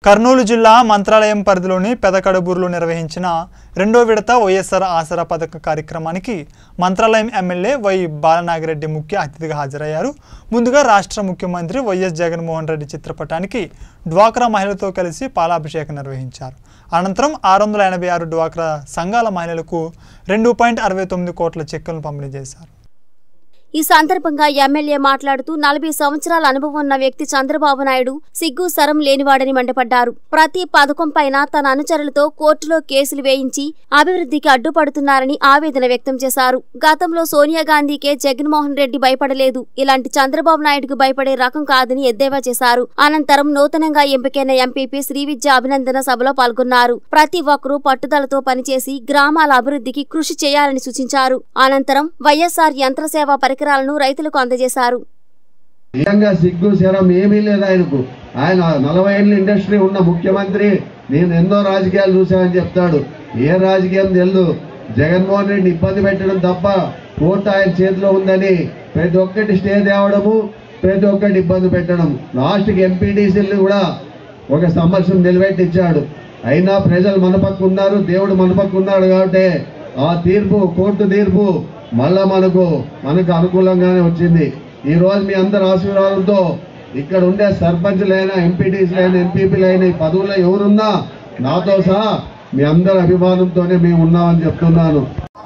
కర్నూలు జిల్లా మంత్రాలయం పరిధిలోని పెదకడబూరులో నిర్వహించిన రెండో విడత వైఎస్ఆర్ ఆసరా పథక కార్యక్రమానికి మంత్రాలయం ఎమ్మెల్యే వై బాలనాగిరెడ్డి ముఖ్య అతిథిగా హాజరయ్యారు ముందుగా రాష్ట్ర ముఖ్యమంత్రి వైఎస్ జగన్మోహన్ రెడ్డి చిత్రపటానికి డ్వాక్రా మహిళలతో కలిసి పాలాభిషేకం నిర్వహించారు అనంతరం ఆరు వందల ఎనభై ఆరు డ్వాక్రా సంఘాల మహిళలకు రెండు పాయింట్ అరవై తొమ్మిది కోట్ల చెక్కులను పంపిణీ చేశారు ఈ సందర్భంగా ఎమ్మెల్యే మాట్లాడుతూ నలభై సంవత్సరాల అనుభవం ఉన్న వ్యక్తి చంద్రబాబు నాయుడు సిగ్గు సరం లేనివాడని మండిపడ్డారు ప్రతి పథకం పైన తన అనుచరులతో కోర్టులో కేసులు వేయించి అభివృద్ధికి అడ్డుపడుతున్నారని ఆవేదన వ్యక్తం చేశారు గతంలో సోనియా గాంధీకే జగన్మోహన్ రెడ్డి భయపడలేదు ఇలాంటి చంద్రబాబు నాయుడుకు భయపడే రకం కాదని ఎద్దేవా చేశారు అనంతరం నూతనంగా ఎంపికైన ఎంపీపీ శ్రీవిద్య అభినందన సభలో పాల్గొన్నారు ప్రతి ఒక్కరూ పట్టుదలతో పనిచేసి గ్రామాల అభివృద్ధికి కృషి చేయాలని సూచించారు అనంతరం వైఎస్ఆర్ యంత్రసేవ పరికరాలను రైతులకు అందజేశారు నిజంగా సిగ్గు శరం ఏమీ లేదు ఆయనకు ఆయన నలభై ఏళ్ళ ఇండస్ట్రీ ఉన్న ముఖ్యమంత్రి నేను ఎన్నో రాజకీయాలు చూశానని చెప్తాడు ఏ రాజకీయం తెలియదు జగన్మోహన్ రెడ్డిని ఇబ్బంది పెట్టడం తప్ప కోర్టు ఆయన చేతిలో ఉందని ప్రతి ఒక్కటి స్టే తేవడము ప్రతి ఒక్కటి ఇబ్బంది పెట్టడం లాస్ట్కి ఎంపీటీసీలు కూడా ఒక సమస్యను నిలబెట్టించాడు అయినా ప్రజలు మన పక్క ఉన్నారు దేవుడు మన పక్క ఉన్నాడు కాబట్టి ఆ తీర్పు కోర్టు తీర్పు మళ్ళా మనకు మనకు అనుకూలంగానే వచ్చింది ఈ రోజు మీ అందరి ఆశీర్వాదంతో ఇక్కడ ఉండే సర్పంచ్లైనా ఎంపీటీసీలైనా ఎంపీపీలైనా ఈ పదవుల్లో ఎవరున్నా నాతో సహా మీ అందరి అభిమానంతోనే మేము ఉన్నామని చెప్తున్నాను